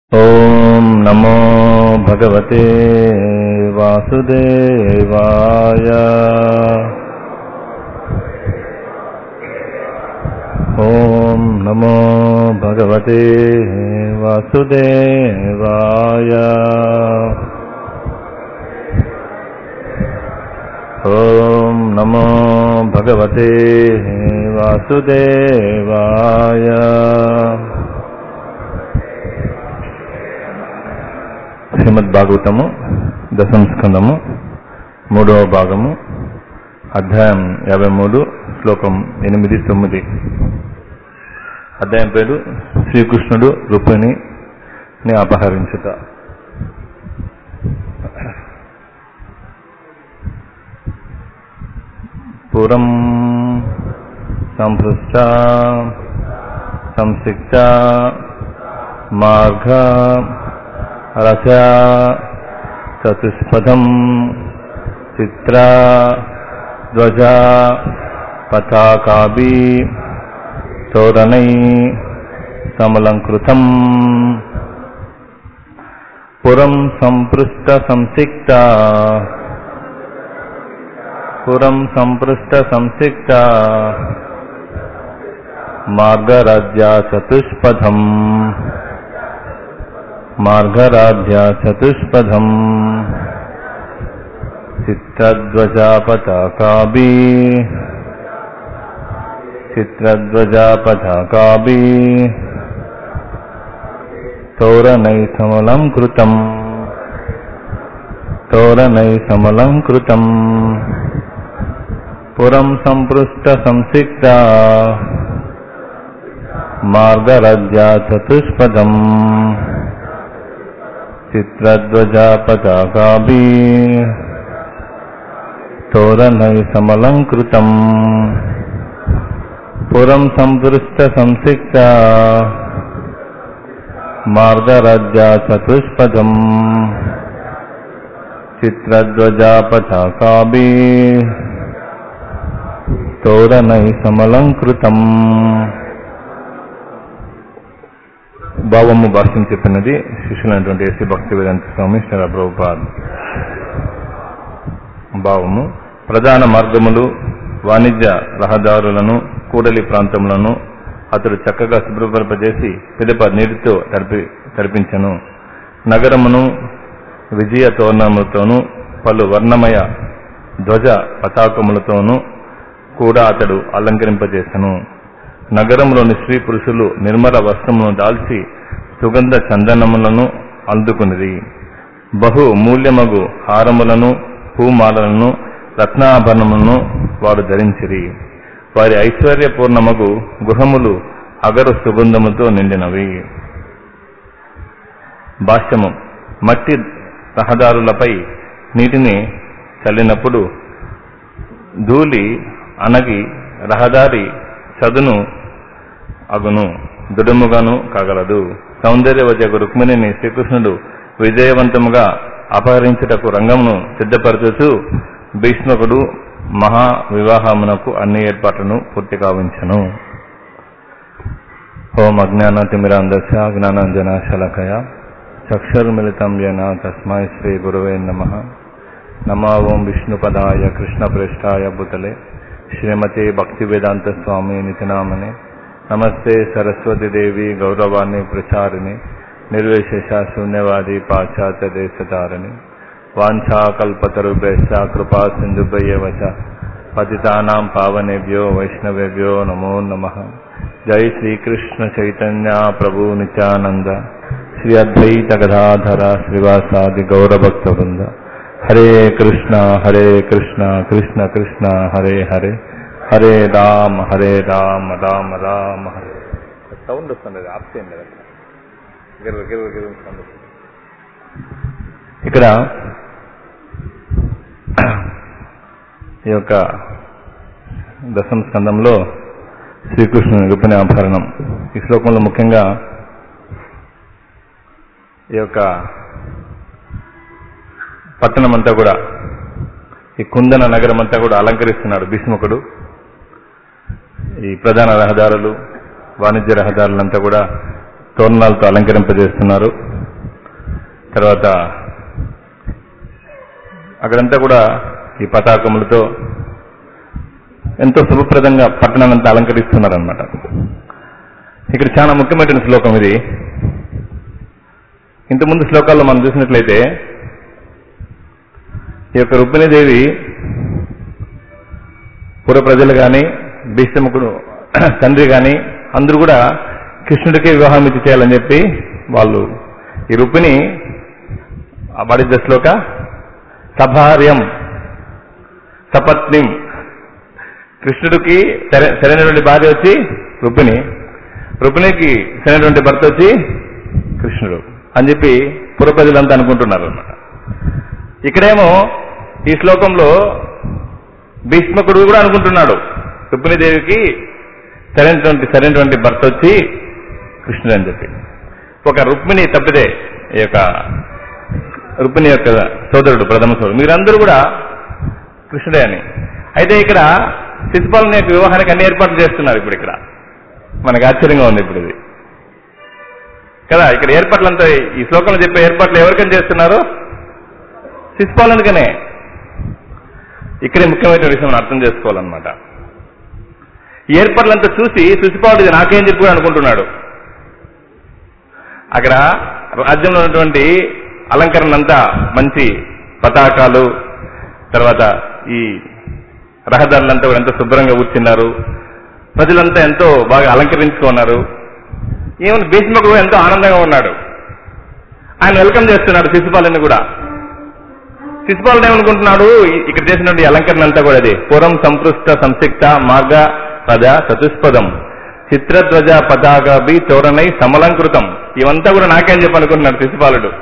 ॐ नमो भगवते वासुदेवाय ॐ नमो भगवते वासुदेवाय ॐ नमो भगवते वासुदेवाय శ్రీమద్ భాగవతము దశమ స్కందము మూడవ భాగము అధ్యాయం యాభై మూడు శ్లోకం ఎనిమిది తొమ్మిది అధ్యాయం పేరు శ్రీకృష్ణుడు రుక్మిణిని అపహరించుట పురం సంపృష్ట సంసిక్త మార్గ రథ చతుష్పథం చిత్ర ధ్వజ పతాకాభి తోరణై సమలంకృతం పురం సంపృష్ట సంసిక్త పురం సంపృష్ట సంసిక్త మార్గరాజ్య చతుష్పథం మార్గరాధ్య చతుష్పథం చిత్రధ్వజా పతాకాభి చిత్రధ్వజా పతాకాభి తోరణై సమలం కృతం తోరణై సమలం కృతం పురం సంపృష్ట సంసిక్త మార్గరాజ్య చతుష్పదం చిత్రధ్వజా పతాకాభి తోరణై సమలంకృతం పురం సంపృష్ట సంసిక్త మార్గరాజ్య చతుష్పదం చిత్రధ్వజా పతాకాభి తోరణై సమలంకృతం భావము భాష్యం చెప్పినది శిష్యులైనటువంటి ఎస్సీ భక్తి వేదాంత స్వామి శ్రీ ప్రభుపాద్ భావము ప్రధాన మార్గములు వాణిజ్య రహదారులను కూడలి ప్రాంతములను అతడు చక్కగా శుభ్రపరపజేసి పిదప నీటితో తడిపి తడిపించను నగరమును విజయ తోరణములతోనూ పలు వర్ణమయ ధ్వజ పతాకములతోనూ కూడా అతడు అలంకరింపజేసను నగరంలోని స్త్రీ పురుషులు నిర్మల వస్త్రమును దాల్చి సుగంధ చందనములను అందుకునిది బహు మూల్యమగు హారములను పూమాలలను రత్నాభరణములను వారు ధరించిరి వారి ఐశ్వర్యపూర్ణమగు గృహములు అగరు సుగంధముతో నిండినవి భాష్యము మట్టి రహదారులపై నీటిని చల్లినప్పుడు ధూళి అనగి రహదారి చదును అగును దుడుముగాను కాగలదు సౌందర్యవజకు రుక్మిణిని శ్రీకృష్ణుడు విజయవంతముగా అపహరించుటకు రంగమును సిద్ధపరచుచు భీష్మకుడు మహా వివాహమునకు అన్ని ఏర్పాట్లను పూర్తి కావించను ఓం అజ్ఞాన తిమిరాందశ జ్ఞానాంజన శలకయ చక్షుర్మిళితం యన తస్మై శ్రీ గురువే నమ నమా ఓం విష్ణుపదాయ కృష్ణప్రేష్టాయ భూతలే శ్రీమతి భక్తి వేదాంత స్వామి నితినామనే నమస్తే సరస్వతి దేవి గౌరవాన్ని ప్రచారిణి నిర్విశేష శూన్యవాది పాశ్చాత్య దేశతారిణి వాంఛాకల్పతరుభ్యశ్చ కృపా సింధుభ్యవచ పతితానాం పావనేభ్యో వైష్ణవేభ్యో నమో నమ జై శ్రీకృష్ణ చైతన్య ప్రభు నిత్యానంద శ్రీ అద్వైత గదాధర శ్రీవాసాది గౌరభక్త వృంద హరే కృష్ణ హరే కృష్ణ కృష్ణ కృష్ణ హరే హరే హరే రామ హరే రామ రామ రామ హరే సౌండ్ వస్తుంది ఆప్షన్ ఇక్కడ ఈ యొక్క దశమ స్కందంలో శ్రీకృష్ణుని రూపణి ఆభరణం ఈ శ్లోకంలో ముఖ్యంగా ఈ యొక్క పట్టణం అంతా కూడా ఈ కుందన నగరం అంతా కూడా అలంకరిస్తున్నాడు భీష్ముకుడు ఈ ప్రధాన రహదారులు వాణిజ్య రహదారులంతా కూడా తోరణాలతో అలంకరింపజేస్తున్నారు తర్వాత అక్కడంతా కూడా ఈ పతాకములతో ఎంతో శుభప్రదంగా పట్టణానంతా అలంకరిస్తున్నారనమాట ఇక్కడ చాలా ముఖ్యమైన శ్లోకం ఇది ఇంతకుముందు శ్లోకాల్లో మనం చూసినట్లయితే ఈ యొక్క రుక్మిణీదేవి పూర్వ ప్రజలు కానీ భీష్ముకుడు తండ్రి కానీ అందరూ కూడా కృష్ణుడికే వివాహం ఇచ్చి చేయాలని చెప్పి వాళ్ళు ఈ రుక్మిణి వాడిద్ద శ్లోక సభార్యం సపత్నిం కృష్ణుడికి సరైన సరైనటువంటి భార్య వచ్చి రుక్మిణి రుక్మిణికి సరైనటువంటి భర్త వచ్చి కృష్ణుడు అని చెప్పి పూర్వ ప్రజలంతా అనుకుంటున్నారు అనమాట ఇక్కడేమో ఈ శ్లోకంలో భీష్మకుడు కూడా అనుకుంటున్నాడు రుక్మిణీదేవికి సరైనటువంటి సరైనటువంటి భర్త వచ్చి కృష్ణుడు అని చెప్పి ఒక రుక్మిణి తప్పితే ఈ యొక్క రుక్మిణి యొక్క సోదరుడు ప్రథమ సోదరుడు మీరందరూ కూడా కృష్ణుడే అని అయితే ఇక్కడ శిశుపాలని యొక్క వివాహానికి అన్ని ఏర్పాట్లు చేస్తున్నారు ఇప్పుడు ఇక్కడ మనకు ఆశ్చర్యంగా ఉంది ఇప్పుడు ఇది కదా ఇక్కడ ఏర్పాట్లంతా ఈ శ్లోకంలో చెప్పే ఏర్పాట్లు ఎవరికని చేస్తున్నారు శిశుపాలనికనే ఇక్కడే ముఖ్యమైన విషయం మనం అర్థం చేసుకోవాలన్నమాట ఈ ఏర్పాట్లంతా చూసి శిశుపాలుడు ఇది నాకేం చెప్పి కూడా అనుకుంటున్నాడు అక్కడ రాజ్యంలో ఉన్నటువంటి అలంకరణ అంతా మంచి పతాకాలు తర్వాత ఈ రహదారులంతా కూడా ఎంతో శుభ్రంగా కూర్చున్నారు ప్రజలంతా ఎంతో బాగా అలంకరించుకున్నారు ఈవెన్ భీష్మకుడు ఎంతో ఆనందంగా ఉన్నాడు ఆయన వెల్కమ్ చేస్తున్నాడు శిశుపాలని కూడా శిశుపాలుడు ఏమనుకుంటున్నాడు ఇ- ఇక్కడ చేసినటువంటి అలంకరణ అంతా కూడా అది పురం సంపృష్ట సంసిక్త మార్గ పద చతుష్పదం చిత్రధ్వజ పతాకభి తోరణై సమలంకృతం ఇవంతా కూడా నాకేం చెప్పనుకుంటున్నాడు శిశుపాలుడు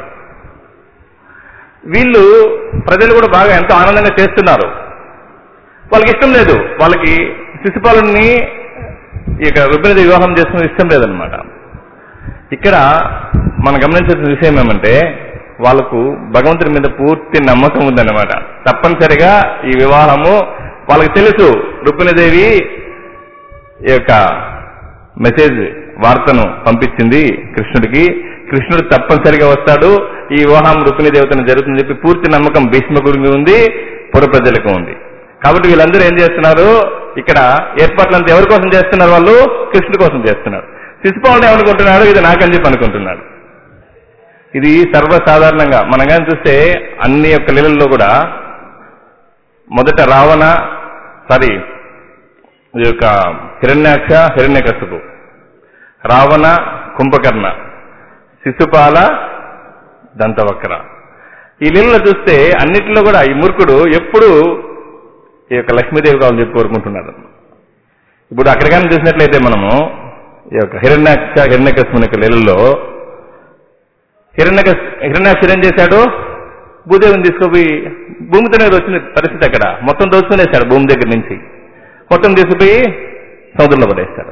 వీళ్ళు ప్రజలు కూడా బాగా ఎంతో ఆనందంగా చేస్తున్నారు వాళ్ళకి ఇష్టం లేదు వాళ్ళకి శిశుపాలుని ఈ యొక్క రుక్మిణి వివాహం చేస్తున్న ఇష్టం లేదనమాట ఇక్కడ మనం గమనించాల్సిన విషయం ఏమంటే వాళ్ళకు భగవంతుడి మీద పూర్తి నమ్మకం ఉందన్నమాట తప్పనిసరిగా ఈ వివాహము వాళ్ళకి తెలుసు రుక్మిణీదేవి ఈ యొక్క మెసేజ్ వార్తను పంపించింది కృష్ణుడికి కృష్ణుడు తప్పనిసరిగా వస్తాడు ఈ వివాహం రుక్మిణీ దేవతను జరుగుతుందని చెప్పి పూర్తి నమ్మకం భీష్మకుడికి ఉంది పుర ప్రజలకు ఉంది కాబట్టి వీళ్ళందరూ ఏం చేస్తున్నారు ఇక్కడ ఏర్పాట్లంతా ఎవరి కోసం చేస్తున్నారు వాళ్ళు కృష్ణుడి కోసం చేస్తున్నారు శిశుపాలుడు ఏమనుకుంటున్నాడు ఇది నాకని చెప్పి అనుకుంటున్నాడు ఇది సర్వసాధారణంగా మనం కానీ చూస్తే అన్ని యొక్క లీలల్లో కూడా మొదట రావణ సారీ ఈ యొక్క హిరణ్యాక్ష హిరణ్యకశుపు రావణ కుంభకర్ణ శిశుపాల దంతవక్ర ఈ లీలలో చూస్తే అన్నిటిలో కూడా ఈ మూర్ఖుడు ఎప్పుడు ఈ యొక్క లక్ష్మీదేవి కావాలని చెప్పి కోరుకుంటున్నాడు ఇప్పుడు అక్కడ కానీ చూసినట్లయితే మనము ఈ యొక్క హిరణ్యాక్ష హిరణ్యకశుని యొక్క లీలలో హిరణ్యక హిరణ్యాక్షుడు ఏం చేశాడు భూదేవిని తీసుకుపోయి భూమితోనే వచ్చిన పరిస్థితి అక్కడ మొత్తం దోచుకునేశాడు భూమి దగ్గర నుంచి మొత్తం తీసుకుపోయి సముద్రంలో పడేశాడు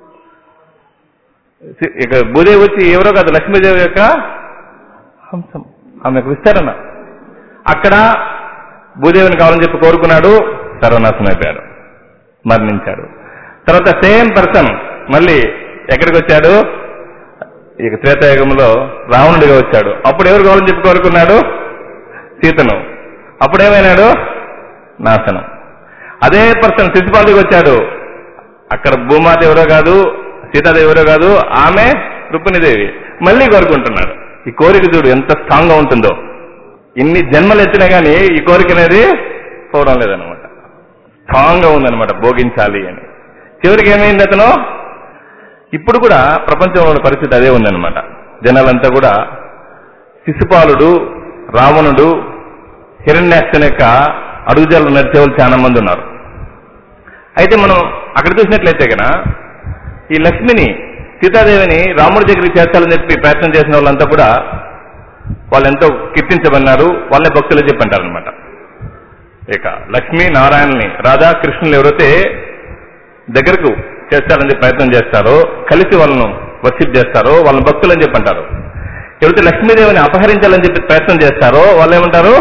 ఇక భూదేవి వచ్చి ఎవరో కాదు లక్ష్మీదేవి యొక్క హంసం ఆమె యొక్క విస్తరణ అక్కడ భూదేవిని కావాలని చెప్పి కోరుకున్నాడు సర్వనాశనం అయిపోయాడు మరణించాడు తర్వాత సేమ్ పర్సన్ మళ్ళీ ఎక్కడికి వచ్చాడు ఇక త్రేతాయుగంలో రావణుడిగా వచ్చాడు అప్పుడు ఎవరు కావాలని చెప్పి కోరుకున్నాడు సీతను అప్పుడేమైనాడు నాశనం అదే పర్సన్ శిశుపాలుడికి వచ్చాడు అక్కడ భూమాత ఎవరో కాదు సీతాదేవి ఎవరో కాదు ఆమె రుక్మిణీదేవి మళ్ళీ కోరుకుంటున్నాడు ఈ కోరిక చూడు ఎంత స్ట్రాంగ్ గా ఉంటుందో ఇన్ని జన్మలు ఎత్తినా కానీ ఈ కోరిక అనేది పోవడం లేదనమాట స్ట్రాంగ్ గా ఉందన్నమాట భోగించాలి అని చివరికి ఏమైంది అతను ఇప్పుడు కూడా ప్రపంచంలో ఉన్న పరిస్థితి అదే ఉందన్నమాట జనాలంతా కూడా శిశుపాలుడు రావణుడు హిరణ్యాక్షణ యొక్క అడుగుజాలు నడిచే వాళ్ళు చాలా మంది ఉన్నారు అయితే మనం అక్కడ చూసినట్లయితే కనుక ఈ లక్ష్మిని సీతాదేవిని రాముడి దగ్గరికి చేర్చాలని చెప్పి ప్రయత్నం చేసిన వాళ్ళంతా కూడా వాళ్ళు ఎంతో కీర్తించబడినారు వాళ్ళే భక్తులు చెప్పంటారు అనమాట ఇక లక్ష్మీ నారాయణని రాధా కృష్ణులు ఎవరైతే దగ్గరకు చేర్చాలని చెప్పి ప్రయత్నం చేస్తారో కలిసి వాళ్ళను వర్షిప్ చేస్తారో వాళ్ళని భక్తులు అని చెప్పి అంటారు ఎవరైతే లక్ష్మీదేవిని అపహరించాలని చెప్పి ప్రయత్నం చేస్తారో వాళ్ళు ఏమంటారు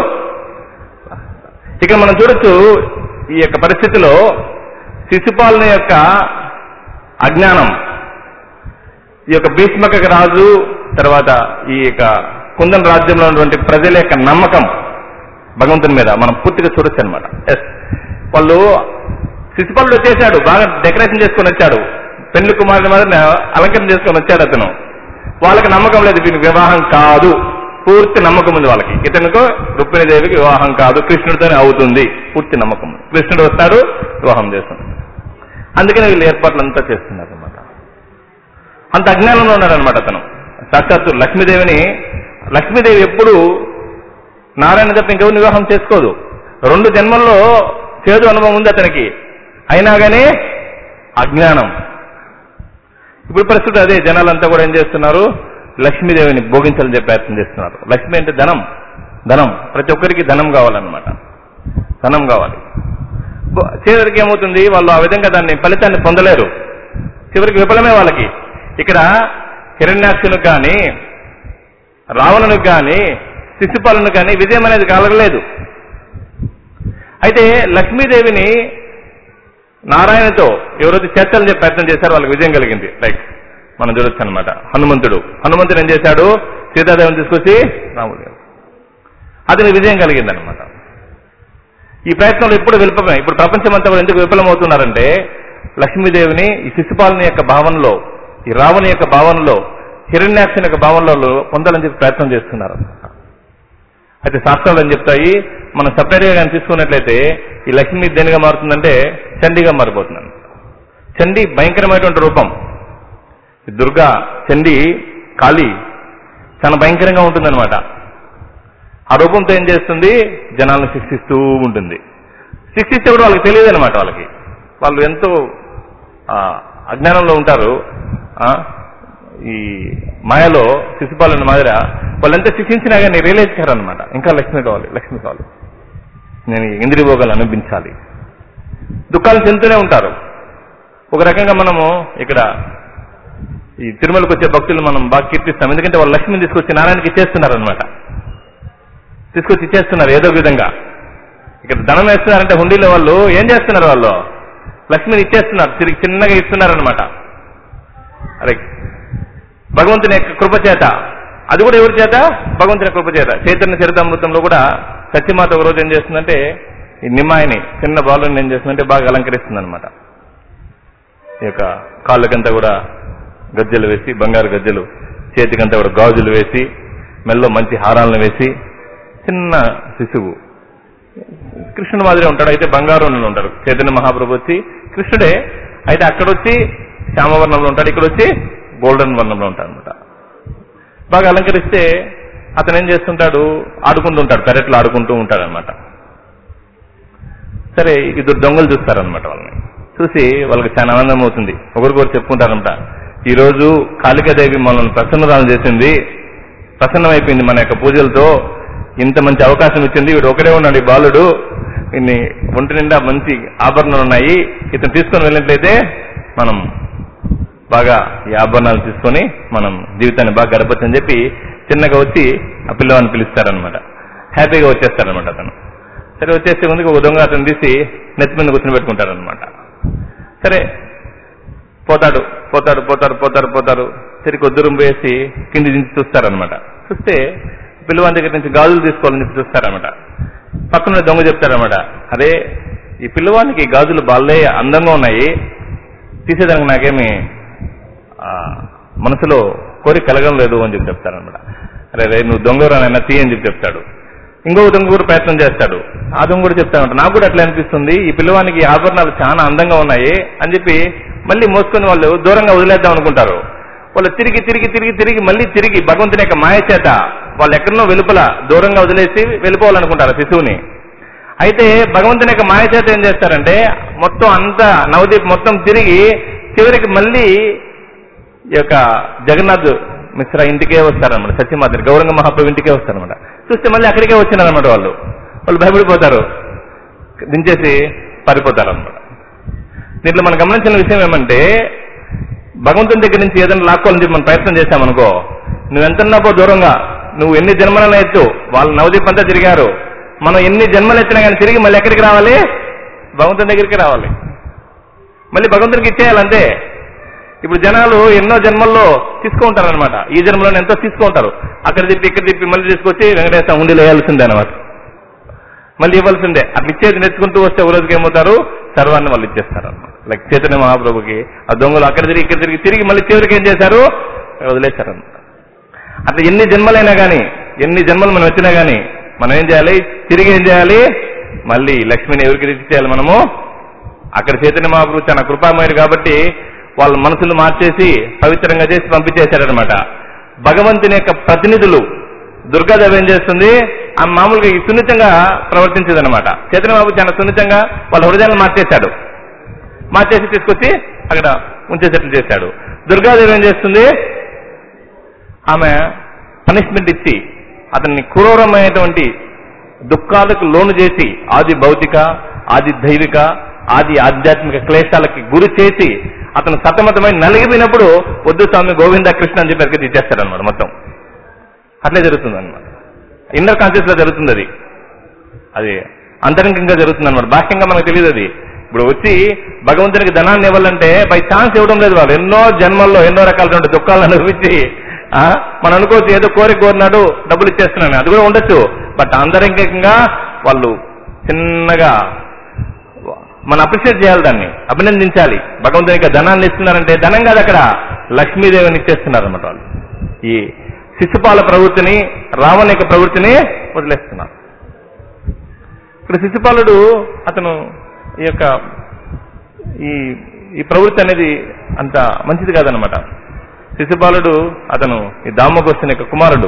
ఇక మనం చూడొచ్చు ఈ యొక్క పరిస్థితిలో శిశుపాలన యొక్క అజ్ఞానం ఈ యొక్క భీష్మక రాజు తర్వాత ఈ యొక్క కుందన్ రాజ్యంలో ఉన్నటువంటి ప్రజల యొక్క నమ్మకం భగవంతుని మీద మనం పూర్తిగా చూడొచ్చు అనమాట ఎస్ వాళ్ళు శిశుపాలుడు వచ్చేసాడు బాగా డెకరేషన్ చేసుకొని వచ్చాడు పెళ్లి కుమారుని మాదిరి అలంకరణ చేసుకొని వచ్చాడు అతను వాళ్ళకి నమ్మకం లేదు వీనికి వివాహం కాదు పూర్తి నమ్మకం ఉంది వాళ్ళకి ఇతనుకు రుక్మిణీదేవికి వివాహం కాదు కృష్ణుడితోనే అవుతుంది పూర్తి నమ్మకం ఉంది కృష్ణుడు వస్తాడు వివాహం చేస్తాడు అందుకని వీళ్ళు ఏర్పాట్లు అంతా చేస్తున్నారు అనమాట అంత అజ్ఞానంలో ఉన్నాడు అనమాట అతను సాక్షాత్తు లక్ష్మీదేవిని లక్ష్మీదేవి ఎప్పుడు నారాయణ తప్ప ఇంకెవరు వివాహం చేసుకోదు రెండు జన్మల్లో చేదు అనుభవం ఉంది అతనికి అయినా కానీ అజ్ఞానం ఇప్పుడు పరిస్థితి అదే జనాలంతా కూడా ఏం చేస్తున్నారు లక్ష్మీదేవిని భోగించాలని చెప్పి ప్రయత్నం చేస్తున్నారు లక్ష్మి అంటే ధనం ధనం ప్రతి ఒక్కరికి ధనం కావాలన్నమాట ధనం కావాలి బో- చివరికి ఏమవుతుంది వాళ్ళు ఆ విధంగా దాన్ని ఫలితాన్ని పొందలేరు చివరికి విఫలమే వాళ్ళకి ఇక్కడ హిరణ్యాక్షునికి కానీ రావణునికి కానీ శిశుపాలను కానీ విజయం అనేది కలగలేదు అయితే లక్ష్మీదేవిని నారాయణతో ఎవరైతే చర్చలు చెప్పి ప్రయత్నం చేశారో వాళ్ళకి విజయం కలిగింది లైక్ మనం చూడొచ్చు అనమాట హనుమంతుడు హనుమంతుడు ఏం చేశాడు సీతాదేవిని తీసుకొచ్చి రాముడు అతని విజయం కలిగింది అనమాట ఈ ప్రయత్నంలో ఎప్పుడు విఫలమే ఇప్పుడు ప్రపంచం అంతా కూడా ఎందుకు విఫలమవుతున్నారంటే లక్ష్మీదేవిని ఈ శిశుపాలని యొక్క భావనలో ఈ రావణి యొక్క భావనలో హిరణ్యాక్షని యొక్క భావనలో పొందాలని చెప్పి ప్రయత్నం చేస్తున్నారు అయితే శాస్త్రాలు అని చెప్తాయి మనం సపరేట్ గా కానీ తీసుకున్నట్లయితే ఈ లక్ష్మీ దేనిగా మారుతుందంటే చండీగా మారిపోతుంది చండీ భయంకరమైనటువంటి రూపం ఈ దుర్గా చండీ కాళీ చాలా భయంకరంగా ఉంటుందన్నమాట ఆ రూపంతో ఏం చేస్తుంది జనాలను శిక్షిస్తూ ఉంటుంది శిక్షిస్తే కూడా వాళ్ళకి తెలియదు అనమాట వాళ్ళకి వాళ్ళు ఎంతో ఆ, అజ్ఞానంలో ఉంటారు ఆ, ఈ మాయలో శిశుపాలన మాదిర వాళ్ళు ఎంత శిక్షించినా కానీ రియలైజ్ కారనమాట ఇంకా లక్ష్మి కావాలి లక్ష్మి కావాలి నేను ఈ ఇంద్రియ భోగాలు అనిపించాలి దుఃఖాలు చెందుతూనే ఉంటారు ఒక రకంగా మనము ఇక్కడ ఈ తిరుమలకు వచ్చే భక్తులు మనం బాగా కీర్తిస్తాం ఎందుకంటే వాళ్ళు లక్ష్మిని తీసుకొచ్చి నారాయణకి ఇచ్చేస్తున్నారు అనమాట తీసుకొచ్చి ఇచ్చేస్తున్నారు ఏదో ఒక విధంగా ఇక్కడ ధనం వేస్తున్నారంటే హుండీలో వాళ్ళు ఏం చేస్తున్నారు వాళ్ళు లక్ష్మిని ఇచ్చేస్తున్నారు తిరిగి చిన్నగా ఇస్తున్నారు అనమాట అరే భగవంతుని యొక్క కృప చేత అది కూడా ఎవరి చేత భగవంతుని కృప చేత చైతన్య చరితామృతంలో కూడా సత్యమాత ఒక రోజు ఏం చేస్తుందంటే ఈ నిమ్మాయిని చిన్న బాలుని ఏం చేస్తుందంటే బాగా అలంకరిస్తుంది అనమాట ఈ యొక్క కాళ్ళకంతా కూడా గజ్జలు వేసి బంగారు గజ్జలు చేతికంతా కూడా గాజులు వేసి మెల్లో మంచి హారాలను వేసి చిన్న శిశువు కృష్ణుడు మాదిరి ఉంటాడు అయితే బంగారు రంగులో ఉంటాడు చైతన్య మహాప్రభు వచ్చి కృష్ణుడే అయితే అక్కడ వచ్చి శ్యామవర్ణంలో ఉంటాడు ఇక్కడ వచ్చి గోల్డెన్ వర్ణంలో ఉంటాడు అనమాట బాగా అలంకరిస్తే అతను ఏం చేస్తుంటాడు ఆడుకుంటూ ఉంటాడు పెరట్లో ఆడుకుంటూ ఉంటాడు అనమాట సరే ఇద్దరు దొంగలు చూస్తారనమాట వాళ్ళని చూసి వాళ్ళకి చాలా ఆనందం అవుతుంది ఒకరికొకరు చెప్పుకుంటారంట ఈ రోజు కాళికాదేవి మనల్ని ప్రసన్నరాలు చేసింది ప్రసన్నమైపోయింది మన యొక్క పూజలతో ఇంత మంచి అవకాశం ఇచ్చింది వీడు ఒకడే ఉన్నాడు ఈ బాలుడు ఇన్ని ఒంటి నిండా మంచి ఆభరణాలు ఉన్నాయి ఇతను తీసుకొని వెళ్ళినట్లయితే మనం బాగా ఈ ఆభరణాలు తీసుకొని మనం జీవితాన్ని బాగా గడపచ్చు అని చెప్పి చిన్నగా వచ్చి ఆ పిల్లవాడిని పిలుస్తారనమాట హ్యాపీగా వచ్చేస్తారనమాట అతను సరే వచ్చేస్తే ముందుకు ఒక దొంగ అతను తీసి నెత్తి మీద కూర్చొని పెట్టుకుంటారనమాట సరే పోతాడు పోతాడు పోతాడు పోతాడు పోతారు తిరిగి దూరం వేసి కింది దించి చూస్తారనమాట చూస్తే పిల్లవాని దగ్గర నుంచి గాజులు తీసుకోవాలని చెప్పి చూస్తారనమాట పక్కన దొంగ చెప్తారనమాట అరే ఈ పిల్లవానికి ఈ గాజులు బాలే అందంగా ఉన్నాయి తీసేదానికి నాకేమి ఆ, మనసులో కోరిక కలగడం లేదు అని చెప్పి చెప్తారనమాట అరే రే నువ్వు దొంగరానైనా తీ అని చెప్పి చెప్తాడు ఇంకొక దొంగ కూడా ప్రయత్నం చేస్తాడు ఆ దొంగ కూడా చెప్తాడంట నాకు కూడా అట్లా అనిపిస్తుంది ఈ పిల్లవానికి ఈ ఆభరణాలు చాలా అందంగా ఉన్నాయి అని చెప్పి మళ్ళీ మోసుకొని వాళ్ళు దూరంగా వదిలేద్దాం అనుకుంటారు వాళ్ళు తిరిగి తిరిగి తిరిగి తిరిగి మళ్ళీ తిరిగి భగవంతుని యొక్క మాయ చేత వాళ్ళు ఎక్కడనో వెలుపల దూరంగా వదిలేసి వెళ్ళిపోవాలనుకుంటారు శిశువుని అయితే భగవంతుని యొక్క మాయ చేత ఏం చేస్తారంటే మొత్తం అంతా నవదీప్ మొత్తం తిరిగి చివరికి మళ్ళీ ఈ యొక్క జగన్నాథ్ మిశ్రా ఇంటికే వస్తారనమాట సత్యమాతని గౌరంగ మహాప్రభు ఇంటికే వస్తారనమాట చూస్తే మళ్ళీ అక్కడికే వచ్చినారనమాట వాళ్ళు వాళ్ళు భయపడిపోతారు దించేసి పారిపోతారు అనమాట దీంట్లో మనం గమనించిన విషయం ఏమంటే భగవంతుని దగ్గర నుంచి ఏదైనా లాక్కోవాలని చెప్పి మనం ప్రయత్నం చేశామనుకో నువ్వు ఎంతన్నా పో దూరంగా నువ్వు ఎన్ని జన్మలను ఎత్తు వాళ్ళు నవదీప్ అంతా తిరిగారు మనం ఎన్ని జన్మలు ఎత్తినా కానీ తిరిగి మళ్ళీ ఎక్కడికి రావాలి భగవంతుని దగ్గరికి రావాలి మళ్ళీ భగవంతునికి ఇచ్చేయాలంతే ఇప్పుడు జనాలు ఎన్నో జన్మల్లో తీసుకుంటారనమాట ఈ జన్మలో ఎంతో తీసుకుంటారు అక్కడ తిప్పి ఇక్కడ తిప్పి మళ్ళీ తీసుకొచ్చి వెంకటేశ్వర ఉండి వేయాల్సిందే అనమాట మళ్ళీ ఇవ్వాల్సిందే అట్లా ఇచ్చేది నేర్చుకుంటూ వస్తే ఒక రోజుకి ఏమవుతారు సర్వాన్ని వాళ్ళు ఇచ్చేస్తారు అనమాట లైక్ చైతన్య మహాప్రభుకి ఆ దొంగలు అక్కడ తిరిగి ఇక్కడ తిరిగి తిరిగి మళ్ళీ చివరికి ఏం చేశారు వదిలేశారన్నమాట అట్లా ఎన్ని జన్మలైనా కానీ ఎన్ని జన్మలు మనం వచ్చినా కానీ మనం ఏం చేయాలి తిరిగి ఏం చేయాలి మళ్ళీ లక్ష్మిని ఎవరికి తెచ్చేయాలి మనము అక్కడ చైతన్య మహాప్రభు చాలా కృపామయుడు కాబట్టి వాళ్ళ మనసులు మార్చేసి పవిత్రంగా చేసి పంపించేశారనమాట భగవంతుని యొక్క ప్రతినిధులు దుర్గాదేవి ఏం చేస్తుంది ఆ మామూలుగా ఈ సున్నితంగా ప్రవర్తించేది అనమాట చైతన్య బాబు చాలా సున్నితంగా వాళ్ళ హృదయాలను మార్చేశాడు మార్చేసి తీసుకొచ్చి అక్కడ ఉంచేసేట్లు చేశాడు దుర్గాదేవి ఏం చేస్తుంది ఆమె పనిష్మెంట్ ఇచ్చి అతన్ని క్రూరమైనటువంటి దుఃఖాలకు లోను చేసి ఆది భౌతిక ఆది దైవిక ఆది ఆధ్యాత్మిక క్లేశాలకి గురి చేసి అతను సతమతమై నలిగిపోయినప్పుడు వద్దు స్వామి గోవింద కృష్ణ అని చెప్పి ఎక్కడికి ఇచ్చేస్తాడనమాట మొత్తం అట్లే జరుగుతుంది అనమాట ఇన్నర్ కాన్షియస్ లో జరుగుతుంది అది అది అంతరంగంగా జరుగుతుంది అనమాట బాహ్యంగా మనకు తెలియదు అది ఇప్పుడు వచ్చి భగవంతునికి ధనాన్ని ఇవ్వాలంటే బై ఛాన్స్ ఇవ్వడం లేదు వాళ్ళు ఎన్నో జన్మల్లో ఎన్నో రకాలైన దుఃఖాలను అనుభవించి ఆ, మనం అనుకోవచ్చు ఏదో కోరిక కోరినాడు డబ్బులు ఇచ్చేస్తున్నాను అది కూడా ఉండొచ్చు బట్ అంతరంగికంగా వాళ్ళు చిన్నగా మనం అప్రిషియేట్ చేయాలి దాన్ని అభినందించాలి భగవంతుని యొక్క ధనాన్ని ఇస్తున్నారంటే ధనం కాదు అక్కడ లక్ష్మీదేవిని ఇచ్చేస్తున్నారు అనమాట వాళ్ళు ఈ శిశుపాల ప్రవృత్తిని రావణ యొక్క ప్రవృత్తిని వదిలేస్తున్నారు ఇక్కడ శిశుపాలుడు అతను ఈ యొక్క ఈ ఈ ప్రవృత్తి అనేది అంత మంచిది కాదనమాట శిశుపాలుడు అతను ఈ దామోగోస్తుని యొక్క కుమారుడు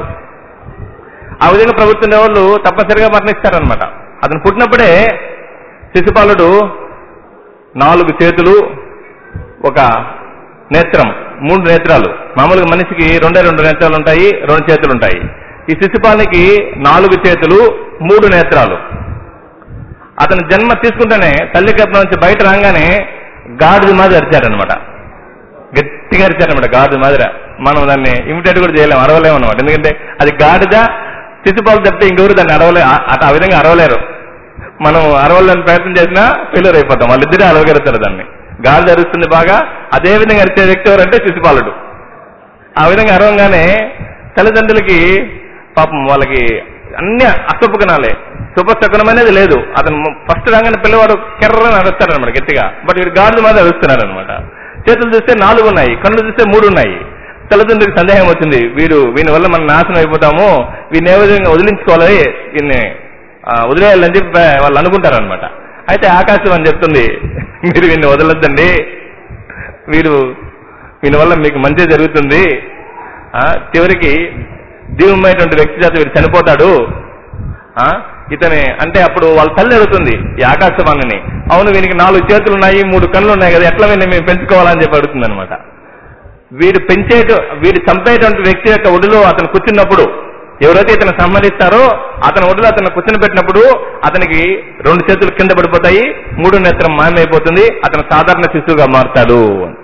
ఆ విధంగా ప్రవృత్తి ఉండే వాళ్ళు తప్పనిసరిగా మరణిస్తారనమాట అతను పుట్టినప్పుడే శిశుపాలుడు నాలుగు చేతులు ఒక నేత్రం మూడు నేత్రాలు మామూలుగా మనిషికి రెండే రెండు నేత్రాలు ఉంటాయి రెండు చేతులు ఉంటాయి ఈ శిశుపాలనికి నాలుగు చేతులు మూడు నేత్రాలు అతను జన్మ తీసుకుంటేనే తల్లి గర్భం నుంచి బయట రాగానే గాడిద మాదిరి అరిచాడనమాట గట్టిగా అరిచాడనమాట గాడిద మాదిరి మనం దాన్ని ఇమిటేట్ కూడా చేయలేము అరవలేము అనమాట ఎందుకంటే అది గాడిద శిశుపాలు తప్పితే ఇంకెవరు దాన్ని అరవలే ఆ- ఆ విధంగా అరవలేరు మనం అరవాలని ప్రయత్నం చేసినా ఫెయిల్యూర్ అయిపోతాం వాళ్ళిద్దరే అరవగలుగుతారు దాన్ని గాలి అరుస్తుంది బాగా అదే విధంగా అరిచే వ్యక్తి ఎవరంటే శిశుపాలుడు ఆ విధంగా అరవంగానే తల్లిదండ్రులకి పాపం వాళ్ళకి అన్ని అశుభగుణాలే శుభశకునం అనేది లేదు అతను ఫస్ట్ రాగానే పిల్లవాడు కెర్రని అరుస్తారనమాట గట్టిగా బట్ వీడు గాడిద మీద అరుస్తున్నారు అనమాట చేతులు చూస్తే నాలుగు ఉన్నాయి కళ్ళు చూస్తే మూడు ఉన్నాయి తల్లిదండ్రులకు సందేహం వచ్చింది వీడు వీని వల్ల మనం నాశనం అయిపోతాము వీడిని ఏ విధంగా వదిలించుకోవాలి వీడిని ఆ, వదిలేయాలని చెప్పి వాళ్ళు అనుకుంటారనమాట అయితే ఆకాశం అని చెప్తుంది మీరు వీడిని వదలొద్దండి వీడు వీని వల్ల మీకు మంచి జరుగుతుంది ఆ, చివరికి దివ్యమైనటువంటి వ్యక్తి చేత వీడు చనిపోతాడు ఆ, ఇతని అంటే అప్పుడు వాళ్ళ తల్లి అడుగుతుంది ఈ ఆకాశవాణిని అవును వీనికి నాలుగు చేతులు ఉన్నాయి మూడు కళ్ళు ఉన్నాయి కదా ఎట్లా వీడిని మేము పెంచుకోవాలని చెప్పి అడుగుతుంది అనమాట వీడు పెంచేట వీడు చంపేటువంటి వ్యక్తి యొక్క ఒడిలో అతను కూర్చున్నప్పుడు ఎవరైతే ఇతను సంహరిస్తారో అతని ఒడిలో అతను కూర్చుని పెట్టినప్పుడు అతనికి రెండు చేతులు కింద పడిపోతాయి మూడు నేత్రం మాయమైపోతుంది అతను సాధారణ శిశువుగా మారుతాడు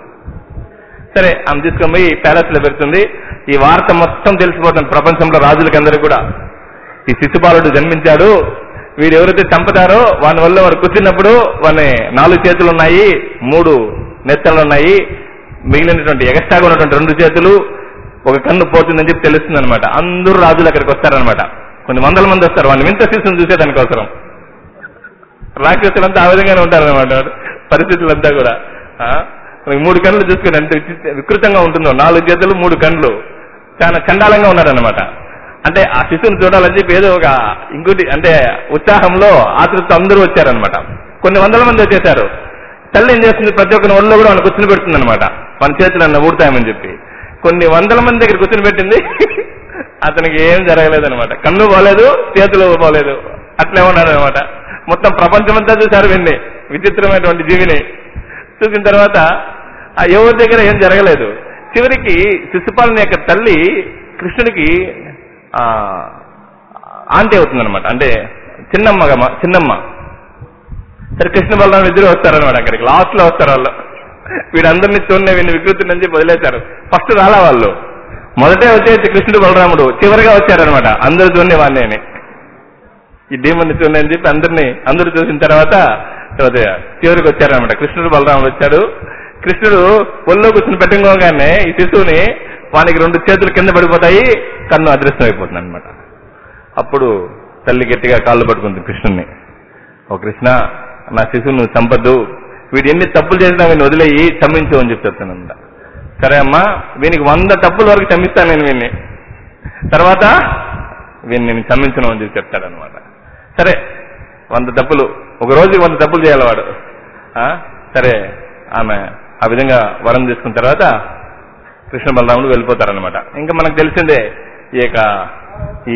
సరే ఆమె తీసుకొని పోయి ప్యాలెస్ లో పెడుతుంది ఈ వార్త మొత్తం తెలిసిపోతుంది ప్రపంచంలో రాజులకందరికీ కూడా ఈ శిశుపాలుడు జన్మించాడు వీడు ఎవరైతే చంపుతారో వాని వల్ల వాడు కూర్చున్నప్పుడు వాని నాలుగు చేతులు ఉన్నాయి మూడు నెత్తలు ఉన్నాయి మిగిలినటువంటి ఎగస్ట్రాగా ఉన్నటువంటి రెండు చేతులు ఒక కన్ను పోతుందని చెప్పి తెలుస్తుంది అనమాట అందరూ రాజులు అక్కడికి వస్తారనమాట కొన్ని వందల మంది వస్తారు వాడిని వింత శిశువుని చూసేదానికోసం రాక్షసులంతా ఆ విధంగానే ఉంటారనమాట పరిస్థితులంతా కూడా ఆ? మనకి మూడు కళ్ళు చూసుకుని ఎంత విచిత్ర- వికృతంగా ఉంటుందో నాలుగు చేతులు మూడు కండ్లు చాలా చండాలంగా ఉన్నారనమాట అంటే ఆ శిశువుని చూడాలని చెప్పి ఏదో ఒక ఇంకోటి అంటే ఉత్సాహంలో ఆతృత అందరూ వచ్చారనమాట కొన్ని వందల మంది వచ్చేసారు తల్లి ఏం చేస్తుంది ప్రతి ఒక్కరి ఒళ్ళో కూడా వాళ్ళు కూర్చుని పెడుతుంది అనమాట మన చేతులు అన్న ఊడతాయమని చెప్పి కొన్ని వందల మంది దగ్గర కూర్చుని పెట్టింది అతనికి ఏం జరగలేదన్నమాట కన్ను పోలేదు చేతులు పోలేదు అట్లే ఉన్నాడు అనమాట మొత్తం ప్రపంచమంతా చూశారు వీడిని విచిత్రమైనటువంటి జీవిని చూసిన తర్వాత ఆ ఎవరి దగ్గర ఏం జరగలేదు చివరికి శిశుపాలని యొక్క తల్లి కృష్ణుడికి ఆ ఆంటీ అవుతుందన్నమాట అంటే చిన్నమ్మగా మా- చిన్నమ్మ సరే కృష్ణ బలరాం ఇద్దరు వస్తారనమాట అక్కడికి లాస్ట్ లో వస్తారు వాళ్ళు వీడందరినీ చూడనే వీడిని వికృతి నుంచి వదిలేశారు ఫస్ట్ రాలా వాళ్ళు మొదటే వచ్చేసి కృష్ణుడు బలరాముడు చివరిగా వచ్చారనమాట అందరు చూడని వాడిని ఈ డీమన్ని చూడండి అని చెప్పి అందరినీ అందరూ చూసిన తర్వాత తర్వాత చివరికి వచ్చారనమాట కృష్ణుడు బలరాముడు వచ్చాడు కృష్ణుడు ఒళ్ళో కూర్చుని పెట్టుకోగానే ఈ శిశువుని వానికి రెండు చేతులు కింద పడిపోతాయి కన్ను అదృష్టం అయిపోతుంది అనమాట అప్పుడు తల్లి గట్టిగా కాళ్ళు పట్టుకుంది కృష్ణుని ఓ కృష్ణ నా శిశువు నువ్వు చంపద్దు వీడు ఎన్ని తప్పులు చేసినా వీడిని వదిలేయి చమ్మించు అని చెప్పి చెప్తానంట సరే అమ్మా వీనికి వంద తప్పుల వరకు చమ్మిస్తాను నేను వీడిని తర్వాత వీడిని నేను చమ్మించను అని చెప్పి చెప్తాడనమాట సరే వంద తప్పులు ఒక రోజు వంద తప్పులు చేయాలి వాడు ఆ? సరే ఆమె ఆ విధంగా వరం తీసుకున్న తర్వాత కృష్ణ బలరాముడు వెళ్ళిపోతారనమాట ఇంకా మనకు తెలిసిందే ఈ యొక్క ఈ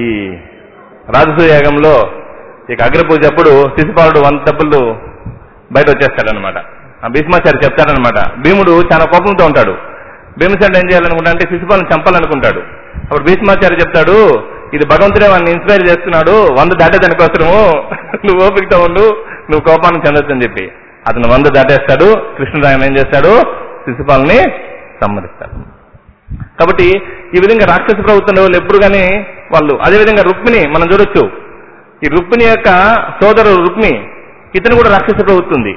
రాజసూయ యాగంలో ఇక అగ్రపూజ అప్పుడు శిశుపాలుడు వంద తప్పులు బయట వచ్చేస్తాడనమాట ఆ భీష్మాచారి చెప్తాడనమాట భీముడు చాలా కోపంతో ఉంటాడు భీమసేనుడు ఏం చేయాలనుకుంటా అంటే శిశుపాలను చంపాలనుకుంటాడు అప్పుడు భీష్మాచారి చెప్తాడు ఇది భగవంతుడే వాడిని ఇన్స్పైర్ చేస్తున్నాడు వంద దాటేదాని కోసము నువ్వు ఓపికతో ఉండు నువ్వు కోపాన్ని చెందొచ్చని చెప్పి అతను వంద దాటేస్తాడు కృష్ణుడు ఆయన ఏం చేస్తాడు శిశుపాలని సమ్మరిస్తాడు కాబట్టి ఈ విధంగా రాక్షస ప్రభుత్వం వాళ్ళు ఎప్పుడు కానీ వాళ్ళు అదే విధంగా రుక్మిణి మనం చూడొచ్చు ఈ రుక్మిణి యొక్క సోదరుడు రుక్మి ఇతను కూడా రాక్షస ప్రభుత్వం ఉంది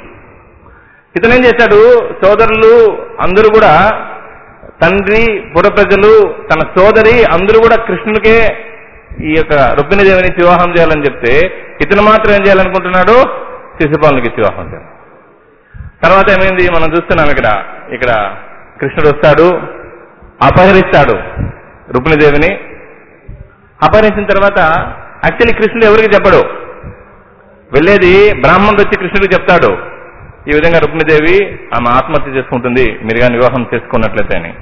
ఇతను ఏం చేశాడు సోదరులు అందరూ కూడా తండ్రి పుర ప్రజలు తన సోదరి అందరూ కూడా కృష్ణునికే ఈ యొక్క రుక్మిణీదేవిని ఇచ్చి వివాహం చేయాలని చెప్తే ఇతను మాత్రం ఏం చేయాలనుకుంటున్నాడు శిశుపాలనికి ఇచ్చి వివాహం చేయాలి తర్వాత ఏమైంది మనం చూస్తున్నాం ఇక్కడ ఇక్కడ కృష్ణుడు వస్తాడు అపహరిస్తాడు రుక్మిణీదేవిని అపహరించిన తర్వాత యాక్చువల్లీ కృష్ణుడు ఎవరికి చెప్పడు వెళ్ళేది బ్రాహ్మణుడు వచ్చి కృష్ణుడికి చెప్తాడు ఈ విధంగా రుక్మిణీదేవి ఆమె ఆత్మహత్య చేసుకుంటుంది మీరు కానీ వివాహం చేసుకున్నట్లయితే అని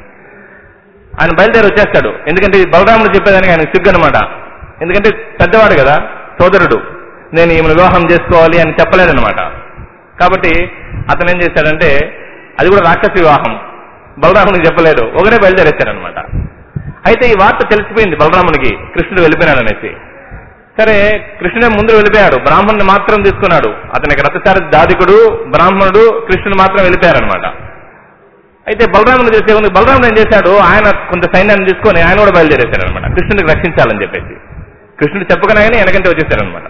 ఆయన బయలుదేరి వచ్చేస్తాడు ఎందుకంటే ఈ బలరాముడు చెప్పేదానికి ఆయన సిగ్గు అనమాట ఎందుకంటే పెద్దవాడు కదా సోదరుడు నేను ఈమెను వివాహం చేసుకోవాలి అని చెప్పలేదన్నమాట కాబట్టి అతను ఏం చేశాడంటే అది కూడా రాక్షస వివాహం బలరాముడికి చెప్పలేడు ఒకరే బయలుదేరేశాడనమాట అయితే ఈ వార్త తెలిసిపోయింది బలరామునికి కృష్ణుడు వెళ్ళిపోయినాడనేసి సరే కృష్ణుడే ముందు వెళ్ళిపోయాడు బ్రాహ్మణుని మాత్రం తీసుకున్నాడు అతనికి రథసారి దాదికుడు బ్రాహ్మణుడు కృష్ణుడు మాత్రం వెళ్ళిపోయారనమాట అయితే బలరాముని చేసే ఉంది బలరాముడు ఏం చేశాడు ఆయన కొంత సైన్యాన్ని తీసుకొని ఆయన కూడా బయలుదేరేశాడు అనమాట కృష్ణుడికి రక్షించాలని చెప్పేసి కృష్ణుడు చెప్పగానే వెనకంటే వచ్చేసారనమాట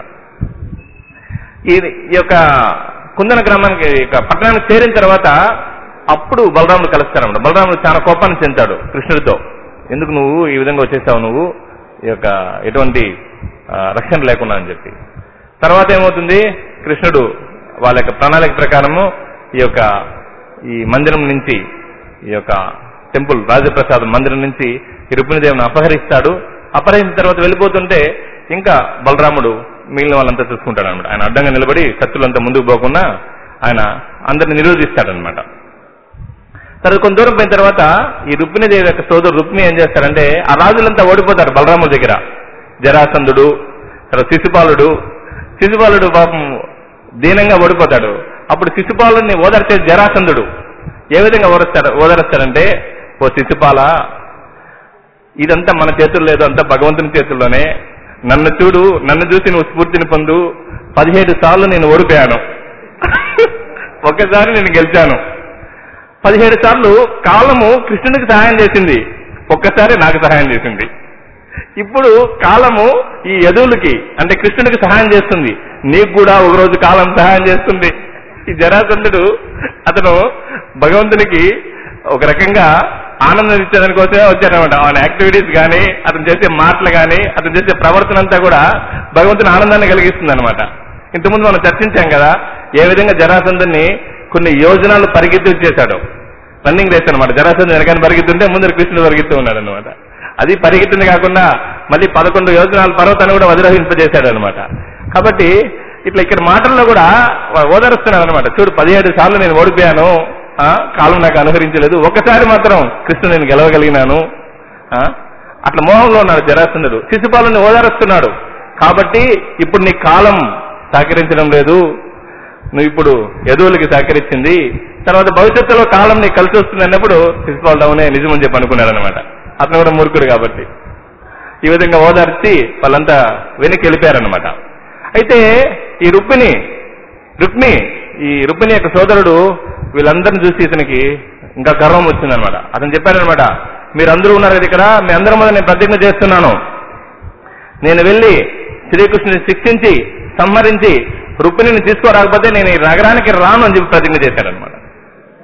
ఈ ఈ యొక్క కుందన గ్రామానికి ఈ యొక్క పట్టణానికి చేరిన తర్వాత అప్పుడు బలరాముడు కలుస్తారన్నమాట బలరాముడు చాలా కోపాన్ని చెందుతాడు కృష్ణుడితో ఎందుకు నువ్వు ఈ విధంగా వచ్చేసావు నువ్వు ఈ యొక్క ఎటువంటి ఆ, రక్షణ లేకుండా అని చెప్పి తర్వాత ఏమవుతుంది కృష్ణుడు వాళ్ళ యొక్క ప్రణాళిక ప్రకారము ఈ యొక్క ఈ మందిరం నుంచి ఈ యొక్క టెంపుల్ రాజప్రసాద్ మందిరం నుంచి ఈ రుక్మిణీదేవిని అపహరిస్తాడు అపహరించిన తర్వాత వెళ్ళిపోతుంటే ఇంకా బలరాముడు మిగిలిన వాళ్ళంతా చూసుకుంటాడు అనమాట ఆయన అడ్డంగా నిలబడి శత్రులంతా ముందుకు పోకుండా ఆయన అందరిని నిరోధిస్తాడనమాట తర్వాత కొంత దూరం పోయిన తర్వాత ఈ రుక్మిణీదేవి యొక్క సోదరు రుక్మి ఏం చేస్తారంటే ఆ రాజులంతా ఓడిపోతారు బలరాముడి దగ్గర జరాసంధుడు తర్వాత శిశుపాలుడు శిశుపాలుడు పాపం దీనంగా ఓడిపోతాడు అప్పుడు శిశుపాలుడిని ఓదార్చే జరాసంధుడు ఏ విధంగా ఓదరుస్తాడు ఓదరుస్తాడంటే ఓ శిశుపాల ఇదంతా మన చేతుల్లో లేదు అంతా భగవంతుని చేతుల్లోనే నన్ను చూడు నన్ను చూసి నువ్వు స్ఫూర్తిని పొందు పదిహేడు సార్లు నేను ఓడిపోయాను ఒక్కసారి నేను గెలిచాను పదిహేడు సార్లు కాలము కృష్ణునికి సహాయం చేసింది ఒక్కసారి నాకు సహాయం చేసింది ఇప్పుడు కాలము ఈ యదువులకి అంటే కృష్ణుడికి సహాయం చేస్తుంది నీకు కూడా ఒక రోజు కాలం సహాయం చేస్తుంది ఈ జరాసంధుడు అతను భగవంతునికి ఒక రకంగా ఆనందం ఇచ్చేదాని కోసమే వచ్చారనమాట ఆయన యాక్టివిటీస్ కానీ అతను చేసే మాటలు కానీ అతను చేసే ప్రవర్తన అంతా కూడా భగవంతుని ఆనందాన్ని కలిగిస్తుంది అనమాట ఇంతకుముందు మనం చర్చించాం కదా ఏ విధంగా జరాసంధుని కొన్ని యోజనాలు పరిగెత్తించేశాడు రన్నింగ్ రేస్ అనమాట జరాసంధు వెనకాల పరిగెత్తుంటే ముందు కృష్ణుడు పరిగెత్తు ఉన్నాడు అనమాట అది పరిగెత్తింది కాకుండా మళ్ళీ పదకొండు యోజనాల పర్వతాన్ని కూడా వదిలింపజేశాడు అనమాట కాబట్టి ఇట్లా ఇక్కడ మాటల్లో కూడా ఓదరుస్తున్నాడు అనమాట చూడు పదిహేడు సార్లు నేను ఓడిపోయాను ఆ, కాలం నాకు అనుహరించలేదు ఒక్కసారి మాత్రం కృష్ణుడు నేను గెలవగలిగినాను ఆ, అట్లా మోహంలో ఉన్నాడు జరాసంధుడు శిశుపాలుని ఓదారుస్తున్నాడు కాబట్టి ఇప్పుడు నీ కాలం సహకరించడం లేదు నువ్వు ఇప్పుడు యదువులకి సహకరించింది తర్వాత భవిష్యత్తులో కాలం నీకు కలిసి వస్తుంది అన్నప్పుడు శిశుపాలు అవునే నిజమని చెప్పి అనుకున్నాడు అనమాట అతను కూడా మూర్ఖుడు కాబట్టి ఈ విధంగా ఓదార్చి వాళ్ళంతా వెనక్కి వెళ్ళిపోయారనమాట అయితే ఈ రుక్మిణి రుక్మి ఈ రుక్మిణి యొక్క సోదరుడు వీళ్ళందరిని చూసి ఇతనికి ఇంకా గర్వం వచ్చిందనమాట అతను చెప్పాడనమాట మీరందరూ ఉన్నారు కదా ఇక్కడ మీ అందరి మీద నేను ప్రతిజ్ఞ చేస్తున్నాను నేను వెళ్ళి శ్రీకృష్ణుని శిక్షించి సంహరించి రుక్మిణిని తీసుకోరాకపోతే నేను ఈ నగరానికి రాను అని చెప్పి ప్రతిజ్ఞ చేశాడనమాట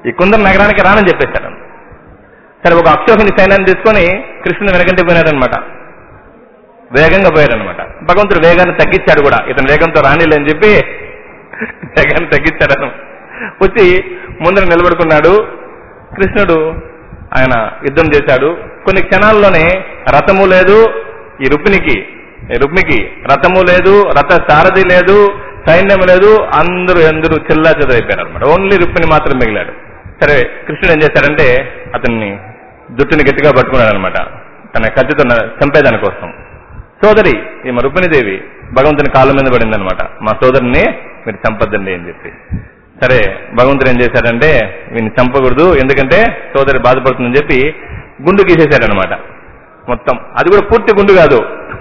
ఈ కుందర నగరానికి రానని చెప్పేశాడు సరే ఒక అక్షోహిని సైన్యాన్ని తీసుకొని కృష్ణుని వెనకంటే పోయినాడనమాట వేగంగా పోయాడనమాట భగవంతుడు వేగాన్ని తగ్గించాడు కూడా ఇతను వేగంతో రానిలే అని చెప్పి వేగాన్ని తగ్గించాడు వచ్చి ముందర నిలబడుకున్నాడు కృష్ణుడు ఆయన యుద్ధం చేశాడు కొన్ని క్షణాల్లోనే రథము లేదు ఈ రుక్మిణికి ఈ రుక్మికి రథము లేదు రథ సారథి లేదు సైన్యం లేదు అందరూ అందరూ చిల్లా చెదరైపోయారు అనమాట ఓన్లీ రుక్మిణి మాత్రం మిగిలాడు సరే కృష్ణుడు ఏం చేశాడంటే అతన్ని జుట్టుని గట్టిగా పట్టుకున్నాడు అనమాట తన కత్తితో న- చంపేదాని కోసం సోదరి ఈమె రుక్మిణీదేవి భగవంతుని కాళ్ళ మీద పడింది అనమాట మా సోదరిని మీరు చంపద్దండి అని చెప్పి సరే భగవంతుడు ఏం చేశాడంటే వీడిని చంపకూడదు ఎందుకంటే సోదరి బాధపడుతుందని చెప్పి గుండు గీసేశాడనమాట మొత్తం అది కూడా పూర్తి గుండు కాదు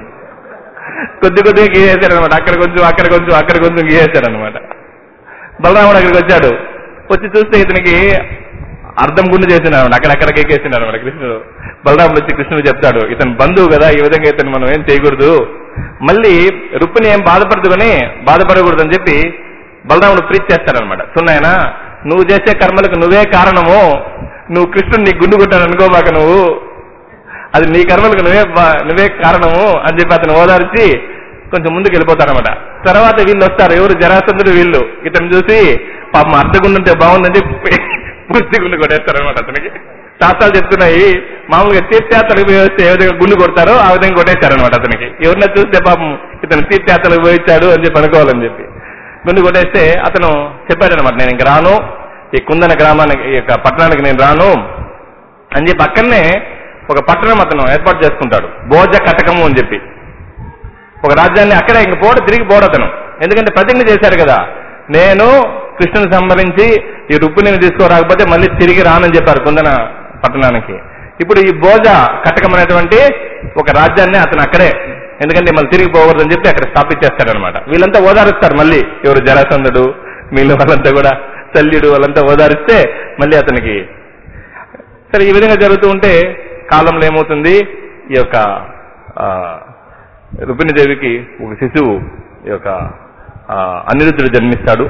కొద్ది కొద్దిగా గీసేశాడనమాట అక్కడ కొంచెం అక్కడ కొంచెం అక్కడ కొంచెం గీసేశాడనమాట బలరాముడు అక్కడికి వచ్చాడు వచ్చి చూస్తే ఇతనికి అర్థం గుండు చేసినాడు అక్కడక్కడ కేకేసినాడు అనమాట కృష్ణుడు బలరాముడు వచ్చి కృష్ణుడు చెప్తాడు ఇతను బంధువు కదా ఈ విధంగా ఇతను మనం ఏం చేయకూడదు మళ్ళీ రుక్మిణి ఏం బాధపడదు కానీ బాధపడకూడదు అని చెప్పి బలరాముడు ప్రీచ్ చేస్తాడనమాట సున్నాయన నువ్వు చేసే కర్మలకు నువ్వే కారణము నువ్వు కృష్ణుడు నీ గుండు కొట్టాను అనుకోబాక నువ్వు అది నీ కర్మలకు నువ్వే బా- నువ్వే కారణము అని చెప్పి అతను ఓదార్చి కొంచెం ముందుకు వెళ్ళిపోతారనమాట తర్వాత వీళ్ళు వస్తారు ఎవరు జరాసంధుడు వీళ్ళు ఇతను చూసి పాపం అర్ధగుండుంటే బాగుందని చెప్పి పూర్తి గుండు కొట్టేస్తారనమాట అతనికి శాస్త్రాలు చెప్తున్నాయి మామూలుగా తీర్థయాత్రలకు పోయి వస్తే ఏ విధంగా గుండు కొడతారో ఆ విధంగా కొట్టేస్తారనమాట అతనికి ఎవరిన చూస్తే పాపం ఇతను తీర్థయాత్రలకు పోయించాడు అని చెప్పి అనుకోవాలని చెప్పి గుండు కొట్టేస్తే అతను చెప్పాడనమాట నేను ఇంక రాను ఈ కుందన గ్రామానికి ఈ యొక్క పట్టణానికి నేను రాను అని చెప్పి అక్కడనే ఒక పట్టణం అతను ఏర్పాటు చేసుకుంటాడు భోజ కటకము అని చెప్పి ఒక రాజ్యాన్ని అక్కడే ఇంక పోడు తిరిగి పోడు అతను ఎందుకంటే ప్రతిజ్ఞ చేశారు కదా నేను కృష్ణుని సంహరించి ఈ రుక్మిణిని తీసుకోరాకపోతే మళ్ళీ తిరిగి రానని చెప్పారు కుందన పట్టణానికి ఇప్పుడు ఈ భోజ కటకం అనేటువంటి ఒక రాజ్యాన్ని అతను అక్కడే ఎందుకంటే మళ్ళీ తిరిగి పోకూడదని చెప్పి అక్కడ స్థాపించేస్తాడనమాట వీళ్ళంతా ఓదారుస్తారు మళ్ళీ ఎవరు జరాసంధుడు వీళ్ళు వాళ్ళంతా కూడా శల్యుడు వాళ్ళంతా ఓదారిస్తే మళ్ళీ అతనికి సరే ఈ విధంగా జరుగుతూ ఉంటే కాలంలో ఏమవుతుంది ఈ యొక్క ఆ, రుక్మిణీదేవికి ఒక శిశువు ఈ యొక్క ఆ, అనిరుద్ధుడు జన్మిస్తాడు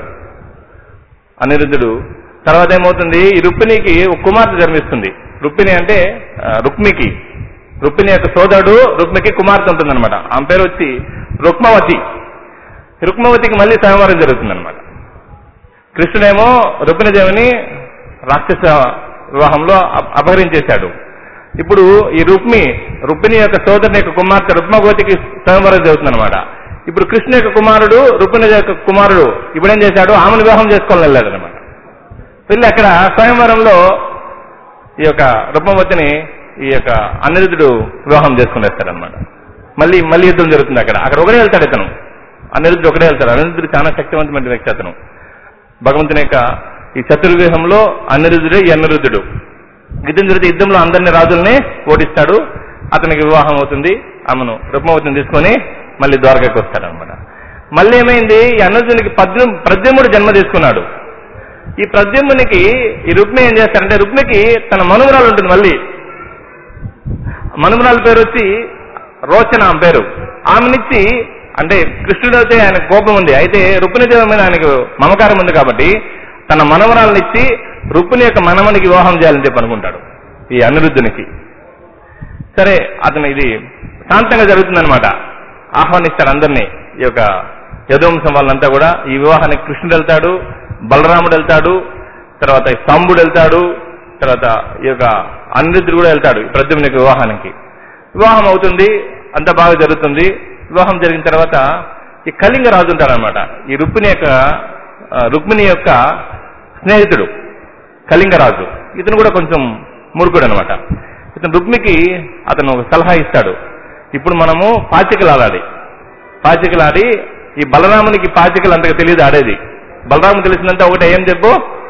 అనిరుద్ధుడు తర్వాత ఏమవుతుంది ఈ రుక్మిణికి ఒక కుమార్తె జన్మిస్తుంది రుక్మిణి అంటే ఆ, రుక్మికి రుక్మిణి యొక్క సోదరుడు రుక్మికి కుమార్తె ఉంటుందన్నమాట ఆమె పేరు వచ్చి రుక్మవతి రుక్మవతికి మళ్ళీ సంహారం జరుగుతుందన్నమాట కృష్ణుడేమో రుక్మిణీదేవిని రాక్షస వివాహంలో అప- అపహరించేశాడు ఇప్పుడు ఈ రుక్మి రుక్మిణి యొక్క సోదరుని యొక్క కుమార్తె రుక్మగోతికి స్వయంవరం జరుగుతుందన్నమాట ఇప్పుడు కృష్ణ యొక్క కుమారుడు రుక్మిణి యొక్క కుమారుడు ఇప్పుడు ఏం చేశాడు ఆమెను వివాహం చేసుకోవాలని వెళ్ళాడు అనమాట వెళ్ళి అక్కడ స్వయంవరంలో ఈ యొక్క రుక్మవతిని ఈ యొక్క అనిరుద్ధుడు వివాహం చేసుకునేస్తాడనమాట మళ్ళీ మళ్ళీ యుద్ధం జరుగుతుంది అక్కడ అక్కడ ఒకడే వెళ్తాడు ఇతను అనిరుద్ధుడు ఒకడే వెళ్తాడు అనిరుద్ధుడు చాలా శక్తివంతమైన వ్యక్తి అతను భగవంతుని యొక్క ఈ చతుర్వ్యూహంలో అనిరుద్ధుడే ఈ అనిరుద్ధుడు యుద్ధం జరిగితే యుద్ధంలో అందరిని రాజుల్ని ఓడిస్తాడు అతనికి వివాహం అవుతుంది ఆమెను రుక్మవతిని తీసుకొని మళ్ళీ ద్వారకకి వస్తాడు అనమాట మళ్ళీ ఏమైంది ఈ అనిరుద్ధునికి పద్మ ప్రద్యుమ్నుడు జన్మ తీసుకున్నాడు ఈ ప్రద్యుమ్నునికి ఈ రుక్మి ఏం చేస్తారంటే రుక్మికి తన మనుమరాలు ఉంటుంది మళ్ళీ మనుమరాల పేరు వచ్చి రోచన ఆమె పేరు ఆమెనిచ్చి అంటే కృష్ణుడు అయితే ఆయన కోపం ఉంది అయితే రుక్మిణీదేవి మీద ఆయనకు మమకారం ఉంది కాబట్టి తన మనవరాలనిచ్చి రుక్మిణి యొక్క మనమనికి వివాహం చేయాలని చెప్పి అనుకుంటాడు ఈ అనిరుద్ధునికి సరే అతను ఇది శాంతంగా జరుగుతుందన్నమాట ఆహ్వానిస్తారు అందరినీ ఈ యొక్క యదువంశం వాళ్ళంతా కూడా ఈ వివాహానికి కృష్ణుడు వెళ్తాడు బలరాముడు వెళ్తాడు తర్వాత ఈ స్తంభుడు వెళ్తాడు తర్వాత ఈ యొక్క అనిరుద్ధుడు కూడా వెళ్తాడు ఈ ప్రద్యుమ్న యొక్క వివాహానికి వివాహం అవుతుంది అంత బాగా జరుగుతుంది వివాహం జరిగిన తర్వాత ఈ కళింగ రాజు ఉంటారనమాట ఈ రుక్మిణి యొక్క ఆ, రుక్మిణి యొక్క స్నేహితుడు కళింగరాజు ఇతను కూడా కొంచెం మురుకుడు అనమాట ఇతను రుక్మికి అతను ఒక సలహా ఇస్తాడు ఇప్పుడు మనము పాచికలు ఆడాలి పాచికలు ఆడి ఈ బలరామునికి పాచికలు అంతగా తెలియదు ఆడేది బలరాము తెలిసినంత ఒకటే ఏం చెప్పు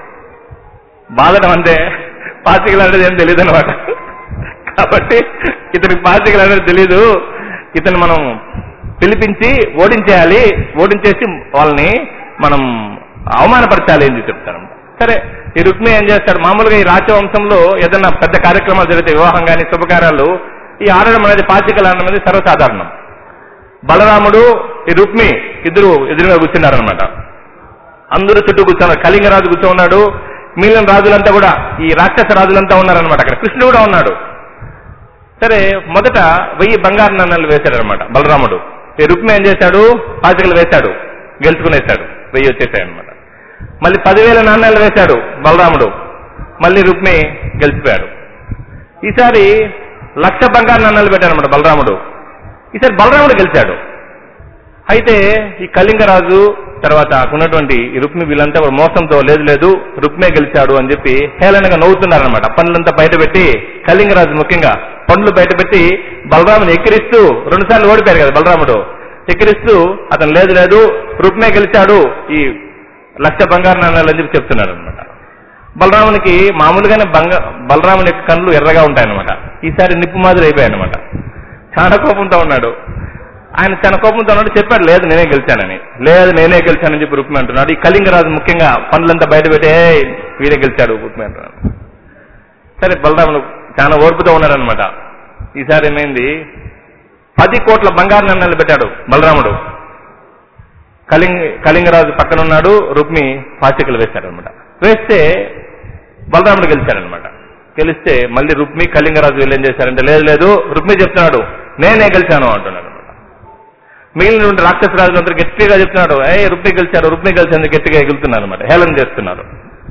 బాధడం అంతే పాచికలు ఆడేది ఏం తెలియదు అనమాట కాబట్టి ఇతనికి పాచికలు అనేది తెలియదు ఇతను మనం పిలిపించి ఓడించేయాలి ఓడించేసి వాళ్ళని మనం అవమానపరచాలి అని చెప్తారు సరే ఈ రుక్మి ఏం చేస్తాడు మామూలుగా ఈ రాజవంశంలో ఏదైనా పెద్ద కార్యక్రమాలు జరిగితే వివాహం కానీ శుభకార్యాలు ఈ ఆడడం అనేది పాచికలు ఆడడం అనేది సర్వసాధారణం బలరాముడు ఈ రుక్మి ఇద్దరు ఎదురుగా కూర్చున్నారనమాట అందరూ చుట్టూ కూర్చున్నారు కళింగరాజు కూర్చోన్నాడు మిగిలిన రాజులంతా కూడా ఈ రాక్షస రాజులంతా ఉన్నారనమాట అక్కడ కృష్ణుడు కూడా ఉన్నాడు సరే మొదట వెయ్యి బంగారు నాణాలు వేశాడనమాట బలరాముడు ఈ రుక్మి ఏం చేశాడు పాచికలు వేశాడు గెలుచుకునేశాడు వెయ్యి వచ్చేసాయి అనమాట మళ్ళీ పదివేల నాణ్యాలు వేశాడు బలరాముడు మళ్ళీ రుక్మి గెలిచిపోయాడు ఈసారి లక్ష బంగారు నాణ్యాలు పెట్టాడనమాట బలరాముడు ఈసారి బలరాముడు గెలిచాడు అయితే ఈ కళింగరాజు తర్వాత అక్కడ ఉన్నటువంటి ఈ రుక్మి వీళ్ళంతా కూడా మోసంతో లేదు లేదు రుక్మే గెలిచాడు అని చెప్పి హేళనగా నవ్వుతున్నారనమాట పనులంతా బయట పెట్టి కళింగరాజు ముఖ్యంగా పండ్లు బయట పెట్టి బలరాముని ఎక్కిరిస్తూ రెండుసార్లు ఓడిపోయారు కదా బలరాముడు ఎక్కిరిస్తూ అతను లేదు లేదు రుక్మే గెలిచాడు ఈ లక్ష బంగారు నాణ్యాలు అని చెప్పి చెప్తున్నాడు అనమాట బలరామునికి మామూలుగానే బంగ బలరాముని యొక్క కళ్ళు ఎర్రగా ఉంటాయన్నమాట ఈసారి నిప్పు మాదిరి అయిపోయాయన్నమాట చాలా కోపంతో ఉన్నాడు ఆయన చాలా కోపంతో ఉన్నాడు చెప్పాడు లేదు నేనే గెలిచానని లేదు నేనే గెలిచానని చెప్పి రుక్మి అంటున్నాడు ఈ కళింగరాజు ముఖ్యంగా పనులంతా బయట పెట్టి "ఏయ్, వీడే గెలిచాడు రుక్మి అంటున్నాడు సరే బలరాముడు చాలా ఓర్పుతో ఉన్నాడనమాట ఈసారి ఏమైంది పది కోట్ల బంగారు నాణ్యాలు పెట్టాడు బలరాముడు కళింగ కళింగరాజు పక్కన ఉన్నాడు రుక్మి పాచికలు వేశాడనమాట వేస్తే బలరాముడు గెలిచాడనమాట గెలిస్తే మళ్ళీ రుక్మి కళింగరాజు వీళ్ళు ఏం చేశారంటే లేదు లేదు రుక్మి చెప్తున్నాడు నేనే గెలిచాను అంటున్నాడు అనమాట మిగిలిన రాక్షస రాజులందరూ గట్టిగా చెప్తున్నాడు ఏ రుక్మి గెలిచాడు రుక్మి గెలిచాడు గట్టిగా ఎగులుతున్నారు అనమాట హేళన చేస్తున్నారు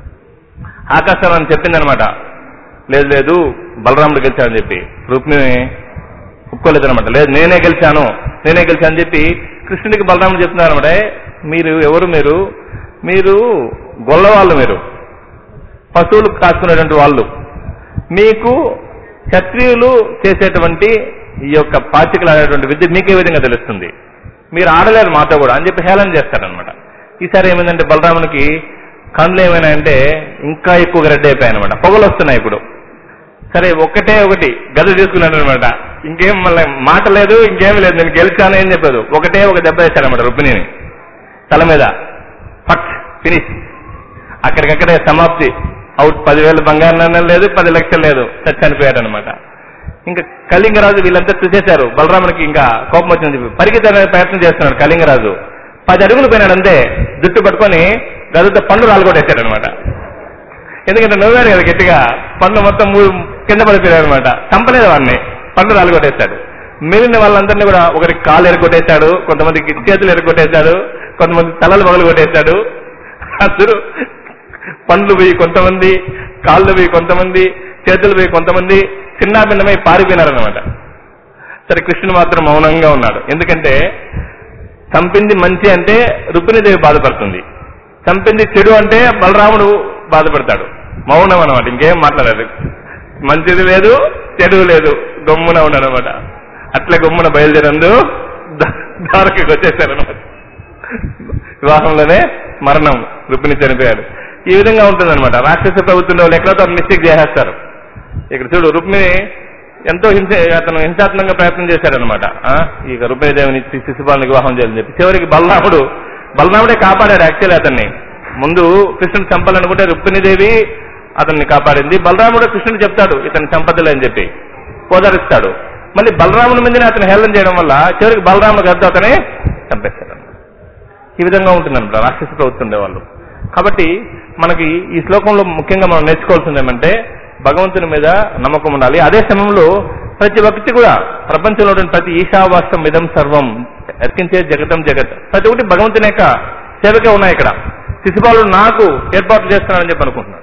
ఆకాశవాణి చెప్పిందనమాట లేదు లేదు బలరాముడు గెలిచాడని చెప్పి రుక్మి ఒప్పుకోలేదనమాట లేదు నేనే గెలిచాను నేనే గెలిచాను అని చెప్పి కృష్ణుడికి బలరాముడు చెప్తున్నారు అనమాట మీరు ఎవరు మీరు మీరు గొల్లవాళ్ళు మీరు పశువులు కాసుకునేటువంటి వాళ్ళు మీకు క్షత్రియులు చేసేటువంటి ఈ యొక్క పాచికలు ఆడేటువంటి విద్య మీకే విధంగా తెలుస్తుంది మీరు ఆడలేరు మాతో కూడా అని చెప్పి హేళన చేస్తారనమాట ఈసారి ఏమైందంటే బలరామునికి కళ్ళు ఏమైనాయంటే ఇంకా ఎక్కువగా రెడ్ అయిపోయాయి అనమాట పొగలు వస్తున్నాయి ఇప్పుడు సరే ఒక్కటే ఒకటి గద తీసుకున్నాడు అనమాట ఇంకేం మళ్ళీ మాట లేదు ఇంకేం లేదు నేను గెలిచాను ఏం చెప్పలేదు ఒకటే ఒక దెబ్బ వేశాడనమాట రుక్మిణిని తల మీద ఫట్ ఫినిష్ అక్కడికక్కడే సమాప్తి అవుట్ పదివేల బంగారు నాణ్యం లేదు పది లక్షలు లేదు చచ్చి చనిపోయాడు అనమాట ఇంకా కళింగరాజు వీళ్ళంతా చూసేశారు బలరామునికి ఇంకా కోపం వచ్చింది చెప్పి పరిగెత్తడానికి ప్రయత్నం చేస్తున్నాడు కళింగరాజు పది అడుగులు పోయినాడు అంతే జుట్టు పట్టుకొని గదుతో పండు రాలగొట్టేశాడు అనమాట ఎందుకంటే నవ్వారు కదా గట్టిగా పండు మొత్తం మూడు కింద పడిపోయాడు అనమాట చంపలేదు వాడిని పండు రాలగొట్టేశాడు మిగిలిన వాళ్ళందరినీ కూడా ఒకరికి కాళ్ళు ఎరగొట్టేశాడు కొంతమందికి చేతులు ఎరగొట్టేశాడు కొంతమంది తలలు పగలు కొట్టేశాడు అందరూ పండ్లు పోయి కొంతమంది కాళ్ళు పోయి కొంతమంది చేతులు పోయి కొంతమంది చిన్నాభిన్నమై పారిపోయినారనమాట సరే కృష్ణుడు మాత్రం మౌనంగా ఉన్నాడు ఎందుకంటే చంపింది మంచి అంటే రుక్మిణీదేవి బాధపడుతుంది చంపింది చెడు అంటే బలరాముడు బాధపడతాడు మౌనం అనమాట ఇంకేం మాట్లాడారు మంచిది లేదు చెడు లేదు గమ్మున ఉన్నాడు అనమాట అట్లా గమ్మున బయలుదేరందు ద్వారకకి వచ్చేసారనమాట వివాహంలోనే మరణం రుక్మిణి చనిపోయాడు ఈ విధంగా ఉంటుందన్నమాట రాక్షస ప్రభుత్వంలో వాళ్ళు ఎక్కడో మిస్టేక్ చేసేస్తారు ఇక్కడ చూడు రుక్మిణి ఎంతో హింస అతను హింసాత్మకంగా ప్రయత్నం చేశాడనమాట ఇక రుక్మిణీదేవిని ఇచ్చి శిశుపాలను వివాహం చేయాలని చెప్పి చివరికి బలరాముడు బలరాముడే కాపాడాడు యాక్చువల్లీ అతన్ని ముందు కృష్ణుడు చంపాలనుకుంటే రుక్మిణీదేవి అతన్ని కాపాడింది బలరాముడు కృష్ణుడు చెప్తాడు ఇతని చంపదులే అని చెప్పి పోదరిస్తాడు మళ్ళీ బలరాముని మీదనే అతను హేళన చేయడం వల్ల చివరికి బలరాముడు గద్ద అతనే చంపేస్తాడు ఈ విధంగా ఉంటుందన్నమాట రాక్షస ప్రభుత్వం ఉండేవాళ్ళు కాబట్టి మనకి ఈ శ్లోకంలో ముఖ్యంగా మనం నేర్చుకోవాల్సింది ఏమంటే భగవంతుని మీద నమ్మకం ఉండాలి అదే సమయంలో ప్రతి వ్యక్తి కూడా ప్రపంచంలో ఉన్న ప్రతి ఈశావాస్తం ఇదం సర్వం ఎత్కించే జగతం జగత్ ప్రతి ఒక్కటి భగవంతుని యొక్క సేవకే ఉన్నాయి ఇక్కడ శిశుపాలుడు నాకు ఏర్పాట్లు చేస్తున్నాడని చెప్పి అనుకుంటున్నాడు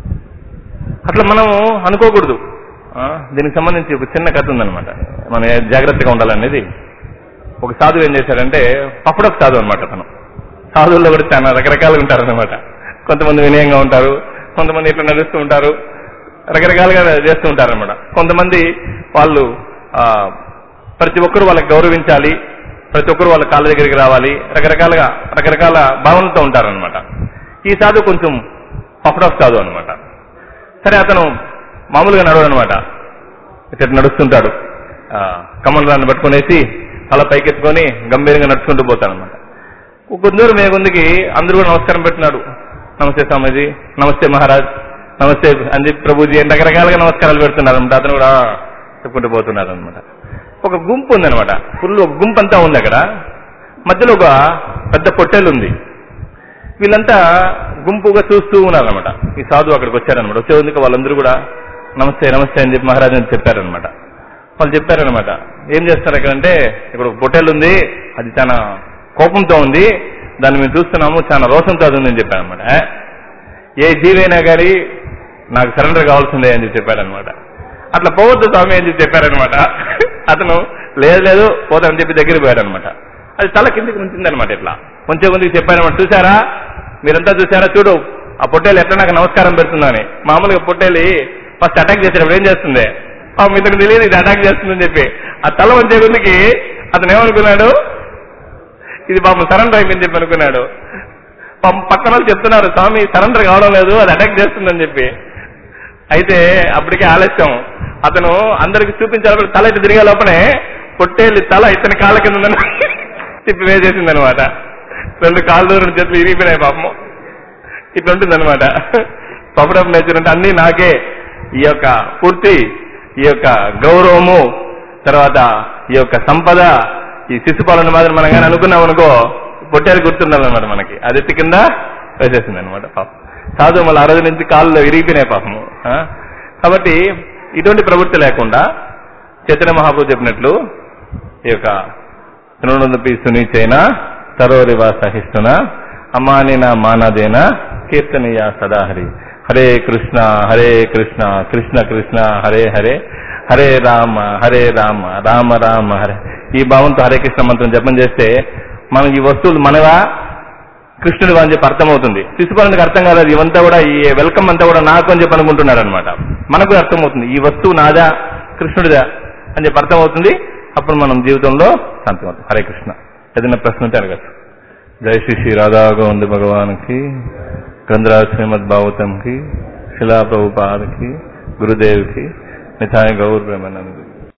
అట్లా మనం అనుకోకూడదు ఆ, దీనికి సంబంధించి ఒక చిన్న కథ ఉందన్నమాట మనం ఏ జాగ్రత్తగా ఉండాలనేది ఒక సాధువు ఏం చేశాడంటే పప్పుడపు సాధువు అనమాట తను సాధువుల్లో కూడా చాలా రకరకాలుగా ఉంటారన్నమాట కొంతమంది వినయంగా ఉంటారు కొంతమంది ఇట్లా నడుస్తూ ఉంటారు రకరకాలుగా చేస్తూ ఉంటారన్నమాట కొంతమంది వాళ్ళు ఆ, ప్రతి ఒక్కరు వాళ్ళకి గౌరవించాలి ప్రతి ఒక్కరు వాళ్ళ కాళ్ళ దగ్గరికి రావాలి రకరకాలుగా రకరకాల భావనలతో ఉంటారన్నమాట ఈ సాధువు కొంచెం పఫడఫ్ సాధువు అనమాట సరే అతను మామూలుగా నడవడు అనమాట ఇట్లా నడుస్తుంటాడు ఆ, కమండలాన్ని పట్టుకునేసి తల పైకెత్తుకొని గంభీరంగా నడుచుకుంటూ పోతాడనమాట కొంచెం దూరం మేగుందికి అందరూ కూడా నమస్కారం పెట్టినాడు నమస్తే స్వామీజీ నమస్తే మహారాజ్ నమస్తే అంజి ప్రభుజీ అని రకరకాలుగా నమస్కారాలు పెడుతున్నారు అనమాట అతను కూడా చెప్పుకుంటూ పోతున్నారు అనమాట ఒక గుంపు ఉందన్నమాట ఫుల్ ఒక గుంపు అంతా ఉంది అక్కడ మధ్యలో ఒక పెద్ద పొట్టేలు ఉంది వీళ్ళంతా గుంపుగా చూస్తూ ఉన్నారనమాట ఈ సాధువు అక్కడికి వచ్చారనమాట వచ్చేందుకు వాళ్ళందరూ కూడా నమస్తే నమస్తే అని చెప్పి మహారాజు అని చెప్పారనమాట వాళ్ళు చెప్పారనమాట ఏం చేస్తారు ఇక్కడ అంటే ఇక్కడ ఒక పొట్టేలు ఉంది అది చాలా కోపంతో ఉంది దాన్ని మేము చూస్తున్నాము చాలా రోషంతో అది ఉంది అని చెప్పారనమాట ఏ జీవైనా కానీ నాకు సరెండర్ కావాల్సిందే అని చెప్పి చెప్పారనమాట అట్లా పోవద్దు స్వామి అని చెప్పి చెప్పారనమాట అతను లేదు లేదు పోతామని చెప్పి దగ్గరికి పోయాడనమాట అది తల కిందికి ఉంచిందనమాట ఇట్లా కొంచెం మందికి చెప్పారనమాట చూసారా మీరంతా చూసారా చూడు ఆ పొట్టేలు ఎట్లా నాకు నమస్కారం పెడుతుందని మామూలుగా పొట్టేలి ఫస్ట్ అటాక్ చేసేటప్పుడు ఏం చేస్తుంది ఆ ఇతనికి తెలియదు ఇది అటాక్ చేస్తుందని చెప్పి ఆ తల వంచే కొద్దికి అతను ఏమనుకున్నాడు ఇది పాపం సరెండర్ అయిపోయింది చెప్పి అనుకున్నాడు పాపం పక్కన వాళ్ళు చెప్తున్నారు స్వామి సరెండర్ కావడం లేదు అది అటాక్ చేస్తుందని చెప్పి అయితే అప్పటికే ఆలస్యం అతను అందరికి చూపించాలి తల ఇటు తిరిగే లోపలే పొట్టేలి తల ఇతని కాళ్ళ కింద ఉందని తిప్పి వేసేసింది అనమాట రెండు కాళ్ళు రెండు చేతులు ఇరిగిపోయినాయి పాపం ఇట్లా ఉంటుంది అనమాట పపడప్ నేచర్ అంటే అన్ని నాకే ఈ యొక్క పూర్తి ఈ యొక్క గౌరవము తర్వాత ఈ యొక్క సంపద ఈ శిశుపాలన మాదిరి మనం కానీ అనుకున్నాం అనుకో పొట్టేలు గుర్తుండాలన్నమాట మనకి అది ఎత్తి కింద వేసేసింది అనమాట పాపం సాధు మళ్ళీ ఆ రోజు నుంచి కాళ్ళు ఇరిగిపోయినాయి పాపము ఆ? కాబట్టి ఇటువంటి ప్రవృత్తి లేకుండా చైతన్య మహాప్రభు చెప్పినట్లు ఈ యొక్క తృణోదపి సునీచైన తరోరివా సహిస్తున అమానిన మానదేన కీర్తనీయ సదాహరి హరే కృష్ణ హరే కృష్ణ కృష్ణ కృష్ణ హరే హరే హరే రామ హరే రామ రామ రామ హరే ఈ భావంతో హరే కృష్ణ మంత్రం జపం చేస్తే మనం ఈ వస్తువులు మనవా కృష్ణుడు అని చెప్పి అర్థమవుతుంది శిశుపాలనకి అర్థం కాలేదు ఇవంతా కూడా ఈ వెల్కమ్ అంతా కూడా నాకు అని చెప్పి అనుకుంటున్నారు అనమాట మనకు అర్థమవుతుంది ఈ వస్తువు నాదా కృష్ణుడిదా అని చెప్పి అర్థమవుతుంది అప్పుడు మనం జీవితంలో శాంతమవుతుంది హరే కృష్ణ ఏదైనా ప్రశ్న ఉంటే అడగచ్చు జై శ్రీ శ్రీ రాధా గోవింద భగవాన్కి గ్రంథరాజ్ శ్రీమద్ భాగవతంకి శిలా ప్రభుపాదకి గురుదేవ్కి నిథాయ గౌర్ ప్రేమానందకి